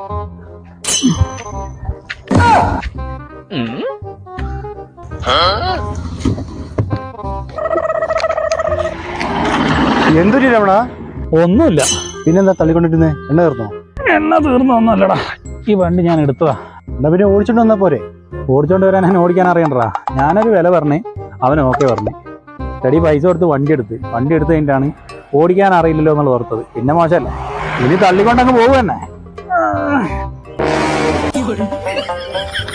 എന്തൊരു രമണ ഒന്നുമില്ല പിന്നെന്താ തള്ളിക്കൊണ്ടിരുന്നേ എണ്ണ തീർന്നോ എണ്ണ തീർന്നൊന്നല്ലടാ ഈ വണ്ടി ഞാൻ എടുത്തതാ എന്നാ പിന്നെ ഓടിച്ചോണ്ട് വന്നാ പോരെ ഓടിച്ചോണ്ട് വരാൻ ഞാൻ ഓടിക്കാൻ അറിയണ്ടടാ ഞാനൊരു വില പറഞ്ഞ് അവൻ ഓക്കെ പറഞ്ഞു സ്റ്റഡി പൈസ കൊടുത്ത് വണ്ടി എടുത്ത് വണ്ടി എടുത്ത് കഴിഞ്ഞിട്ടാണ് ഓടിക്കാൻ അറിയില്ലല്ലോ എന്നുള്ളത് ഓർത്തത് പിന്നെ മോശമല്ല ഇനി തള്ളിക്കൊണ്ടങ്ങ് പോകും തന്നെ